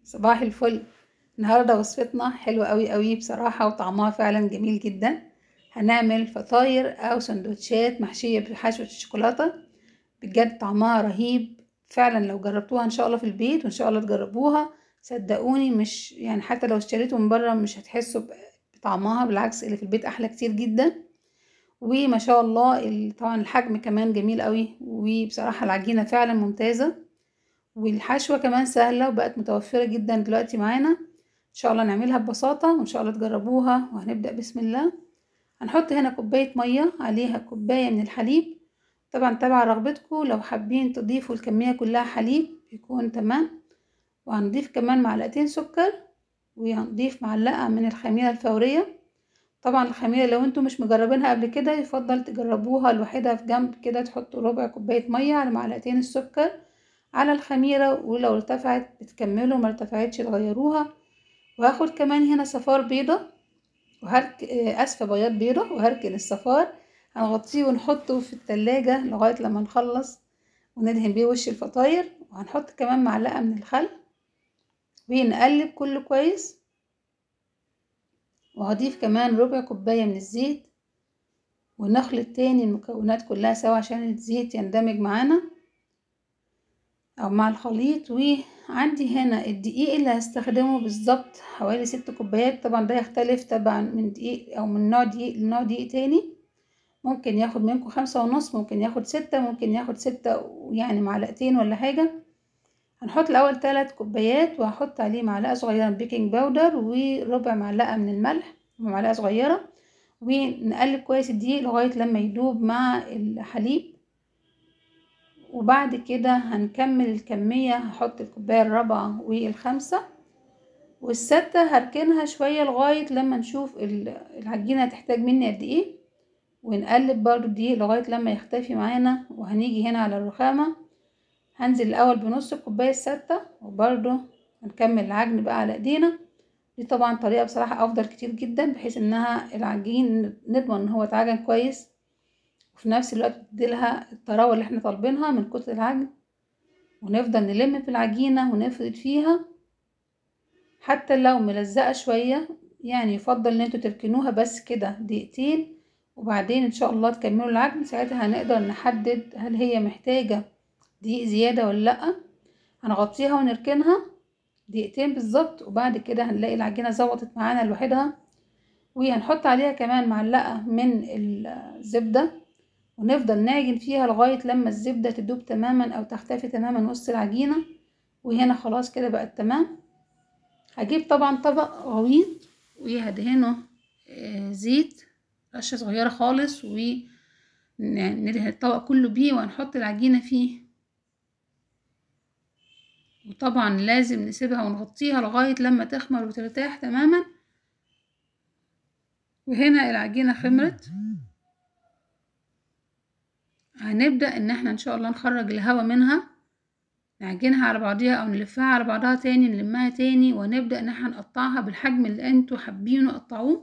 صباح الفل النهارده وصفتنا حلوة قوي قوي بصراحة وطعمها فعلا جميل جدا هنعمل فطاير او سندوتشات محشية بحشوة الشوكولاتة بجد طعمها رهيب فعلا لو جربتوها ان شاء الله في البيت وان شاء الله تجربوها صدقوني مش يعني حتى لو اشتريته من بره مش هتحسوا بطعمها بالعكس اللي في البيت احلى كتير جدا وما شاء الله طبعا الحجم كمان جميل قوي وبصراحة العجينة فعلا ممتازة والحشوة كمان سهلة وبقت متوفرة جدا دلوقتي معانا ان شاء الله نعملها ببساطة وان شاء الله تجربوها وهنبدأ بسم الله هنحط هنا كوباية مية عليها كوباية من الحليب طبعا تبع رغبتكم لو حابين تضيفوا الكمية كلها حليب يكون تمام وهنضيف كمان معلقتين سكر وهنضيف معلقة من الخميرة الفورية طبعا الخميرة لو انتم مش مجربينها قبل كده يفضل تجربوها لوحدها في جنب كده تحطوا ربع كوباية مية على معلقتين السكر على الخميرة ولو ارتفعت بتكملوا ما ارتفعتش تغيروها وهاخد كمان هنا صفار بيضة وهرك اسفة بياض بيضة وهركن الصفار هنغطيه ونحطه في التلاجة لغاية لما نخلص وندهن بيه وش الفطاير وهنحط كمان معلقة من الخل ونقلب كله كويس وهضيف كمان ربع كوباية من الزيت ونخلط تاني المكونات كلها سوا عشان الزيت يندمج معانا او مع الخليط وعندي هنا الدقيق اللي هستخدمه بالظبط حوالي ست كوبايات طبعا ده يختلف طبعا من دقيق او من نوع دقيق لنوع دقيق تاني ممكن ياخد منكم خمسة ونص ممكن ياخد ستة ممكن ياخد ستة يعني معلقتين ولا حاجة هنحط الاول ثلاث كوبايات وهحط عليه معلقة صغيرة من بيكنج باودر وربع معلقة من الملح معلقة صغيرة ونقلب كويس الدقيق لغاية لما يدوب مع الحليب وبعد كده هنكمل الكمية هحط الكوباية الرابعة والخامسة والستة هركنها شوية لغاية لما نشوف العجينة هتحتاج مني قد ايه ونقلب برضو الدقيق لغاية لما يختفي معانا وهنيجي هنا على الرخامة هنزل الأول بنص الكوباية الستة وبرضو هنكمل العجن بقى على ايدينا دي طبعا طريقة بصراحة أفضل كتير جدا بحيث انها العجين نضمن ان هو اتعجن كويس وفي نفس الوقت تديلها الطراوة اللي احنا طالبينها من كتر العجن ونفضل نلم في العجينة ونفرد فيها حتى لو ملزقة شوية يعني يفضل ان انتوا تركنوها بس كده دقيقتين وبعدين ان شاء الله تكملوا العجن ساعتها هنقدر نحدد هل هي محتاجة دقيق زيادة ولا لأ هنغطيها ونركنها دقيقتين بالظبط وبعد كده هنلاقي العجينة ظبطت معانا لوحدها وهنحط عليها كمان معلقة من الزبدة ونفضل نعجن فيها لغاية لما الزبدة تدوب تماما او تختفي تماما وسط العجينة وهنا خلاص كده بقت تمام هجيب طبعا طبق غويط وهدهنه زيت رشة صغيرة خالص وندهن الطبق كله بيه وهنحط العجينة فيه وطبعا لازم نسيبها ونغطيها لغاية لما تخمر وترتاح تماما وهنا العجينة خمرت هنبدأ ان احنا ان شاء الله نخرج الهواء منها نعجنها على بعضيها او نلفها على بعضها تاني نلمها تاني ونبدأ ان احنا نقطعها بالحجم اللي انتوا حابينه قطعوه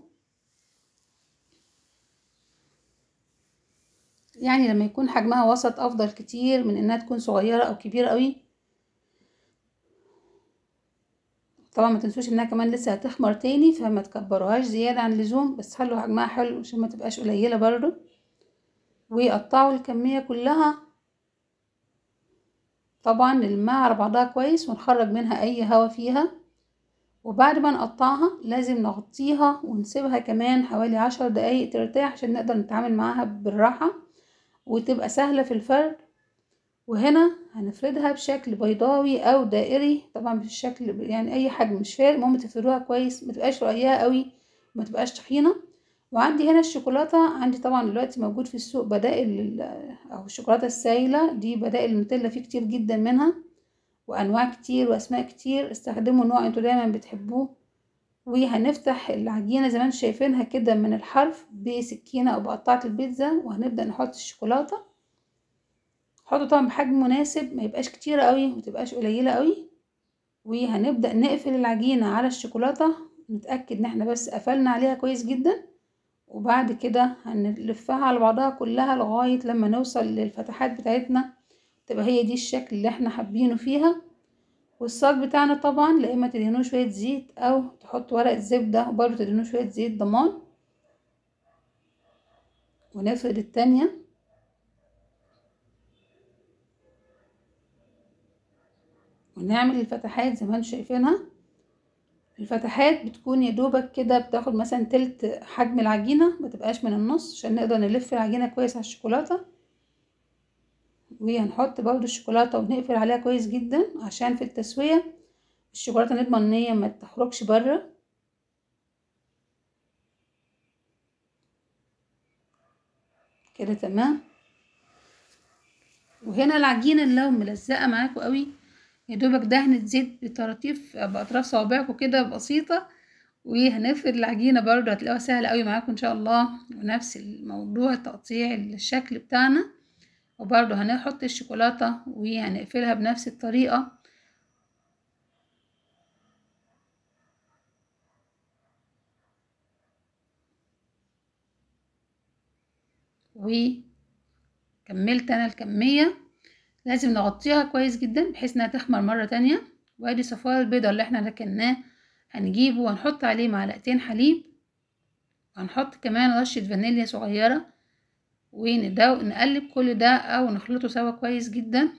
يعني لما يكون حجمها وسط افضل كتير من انها تكون صغيرة او كبيرة قوي طبعا ما تنسوش انها كمان لسه هتخمر تاني فما تكبروهاش زيادة عن اللزوم بس خلوا حجمها حلو عشان ما تبقاش قليلة برضو وقطعوا الكمية كلها طبعا نلمها على بعضها كويس ونخرج منها اي هوا فيها وبعد ما نقطعها لازم نغطيها ونسيبها كمان حوالي عشر دقايق ترتاح عشان نقدر نتعامل معاها بالراحة وتبقى سهلة في الفرد وهنا هنفردها بشكل بيضاوي او دائري طبعا بالشكل يعني اي حجم مش فارق المهم تفردوها كويس ما تبقاش رقيقة قوي ما تبقاش تخينة وعندي هنا الشوكولاتة عندي طبعا دلوقتي موجود في السوق بدائل او الشوكولاتة السايلة دي بدائل النوتيلا في كتير جدا منها وانواع كتير واسماء كتير استخدموا نوع انتوا دايما بتحبوه وهنفتح العجينة زي ما انتوا شايفينها كده من الحرف بسكينة او بقطعة البيتزا وهنبدأ نحط الشوكولاتة حطوا طبعا بحجم مناسب ما يبقاش كتيرة قوي ومتبقاش قليلة قوي وهنبدأ نقفل العجينة على الشوكولاتة نتأكد ان احنا بس قفلنا عليها كويس جدا وبعد كده هنلفها على بعضها كلها لغاية لما نوصل للفتحات بتاعتنا تبقى هي دي الشكل اللي احنا حابينه فيها والصاج بتاعنا طبعا لا اما تدهنوه شويه زيت او تحطوا ورقه زبده وبرده تدهنوه شويه زيت ضمان ونفرد التانية ونعمل الفتحات زي ما انتم شايفينها الفتحات بتكون يا دوبك كده بتاخد مثلا تلت حجم العجينة متبقاش من النص عشان نقدر نلف العجينة كويس على الشوكولاتة وهنحط برضو الشوكولاتة ونقفل عليها كويس جدا عشان في التسوية الشوكولاتة نضمن ان هي ما تخرجش بره كده تمام وهنا العجينة لو ملزقة معاكم قوي يا دوبك دهنة زيت بطراطيف بأطراف صوابعكم كده بسيطة وهنفرد العجينة برضو هتلاقوها سهلة قوي معاكم ان شاء الله ونفس الموضوع تقطيع الشكل بتاعنا وبرضو هنحط الشوكولاتة وهنقفلها بنفس الطريقة وكملت انا الكمية لازم نغطيها كويس جدا بحيث انها تخمر مرة تانية وادي صفار البيضة اللي احنا ركناه هنجيبه وهنحط عليه معلقتين حليب وهنحط كمان رشة فانيليا صغيرة ونقلب كل ده او نخلطه سوا كويس جدا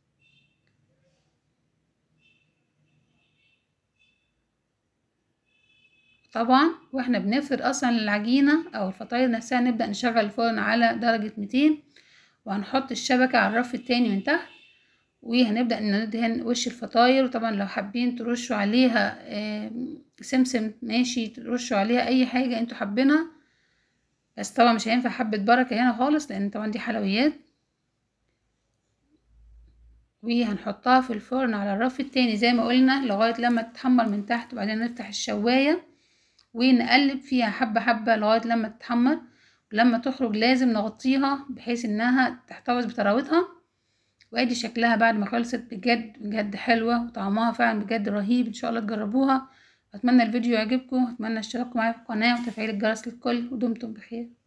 طبعا واحنا بنفرد اصلا العجينة او الفطاير نفسها نبدأ نشغل الفرن على درجة ميتين وهنحط الشبكة على الرف التاني من تحت وهنبدأ ندهن وش الفطاير وطبعا لو حابين ترشوا عليها سمسم ماشي ترشوا عليها اي حاجة انتوا حابينها بس طبعا مش هينفع حبة بركة هنا خالص لان طبعا دي حلويات وهنحطها في الفرن على الرف التاني زي ما قلنا لغاية لما تتحمر من تحت وبعدين نفتح الشواية ونقلب فيها حبة حبة لغاية لما تتحمر ولما تخرج لازم نغطيها بحيث انها تحتفظ بطراوتها وادي شكلها بعد ما خلصت بجد بجد حلوة وطعمها فعلا بجد رهيب ان شاء الله تجربوها اتمنى الفيديو يعجبكم اتمنى اشتراككم معايا في القناة وتفعيل الجرس للكل ودمتم بخير